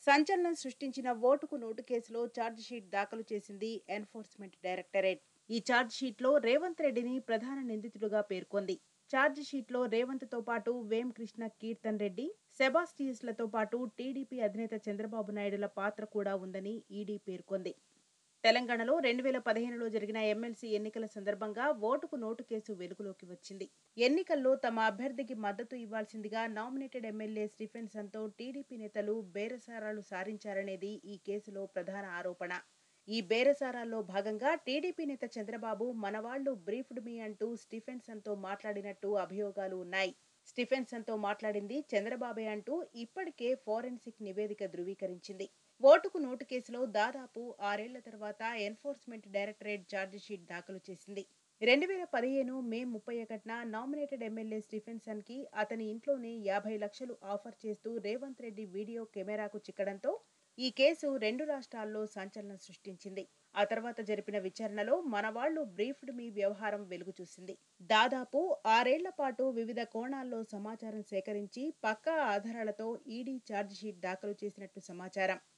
సంచలనం సృష్టించిన ఓటుకు నోటు కేసులో ఛార్జిషీట్ దాఖలు చేసింది ఎన్ఫోర్స్మెంట్ డైరెక్టరేట్ ఈ ఛార్జిషీట్లో రేవంత్ రెడ్డిని ప్రధాన నిందితుడుగా పేర్కొంది ఛార్జిషీట్లో రేవంత్ తో పాటు వేం కృష్ణ కీర్తన్ రెడ్డి సెబాస్టియస్లతో పాటు టీడీపీ అధినేత చంద్రబాబు నాయుడుల పాత్ర కూడా ఉందని ఈడీ పేర్కొంది తెలంగాణలో రెండు వేల పదిహేనులో జరిగిన ఎమ్మెల్సీ ఎన్నికల సందర్భంగా ఓటుకు నోటు కేసు వెలుగులోకి వచ్చింది ఎన్నికల్లో తమ అభ్యర్థికి మద్దతు ఇవ్వాల్సిందిగా నామినేటెడ్ ఎమ్మెల్యే స్టీఫెన్సన్తో టీడీపీ నేతలు బేరసారాలు సారించారనేది ఈ కేసులో ప్రధాన ఆరోపణ ఈ బేరసారాల్లో భాగంగా టీడీపీ నేత చంద్రబాబు మనవాళ్లు బ్రీఫ్డ్ మీ అంటూ స్టీఫెన్సన్తో మాట్లాడినట్టు అభియోగాలు ఉన్నాయి స్టీఫెన్సన్తో మాట్లాడింది చంద్రబాబే అంటూ ఇప్పటికే ఫోరెన్సిక్ నివేదిక ధృవీకరించింది ఓటుకు నోటు కేసులో దాదాపు ఆరేళ్ల తర్వాత ఎన్ఫోర్స్మెంట్ డైరెక్టరేట్ ఛార్జిషీట్ దాఖలు చేసింది రెండు వేల పదిహేను మే ముప్పై ఒకటిన నామినేటెడ్ ఎమ్మెల్యే స్టీఫెన్సన్ కి అతని ఇంట్లోనే యాభై లక్షలు ఆఫర్ చేస్తూ రేవంత్ రెడ్డి వీడియో కెమెరాకు చిక్కడంతో ఈ కేసు రెండు రాష్ట్రాల్లో సంచలనం సృష్టించింది ఆ తర్వాత జరిపిన విచారణలో మనవాళ్లు బ్రీఫ్డ్ మీ వ్యవహారం వెలుగు చూసింది దాదాపు ఆరేళ్ల పాటు వివిధ కోణాల్లో సమాచారం సేకరించి పక్కా ఆధారాలతో ఈడీ ఛార్జిషీట్ దాఖలు చేసినట్టు సమాచారం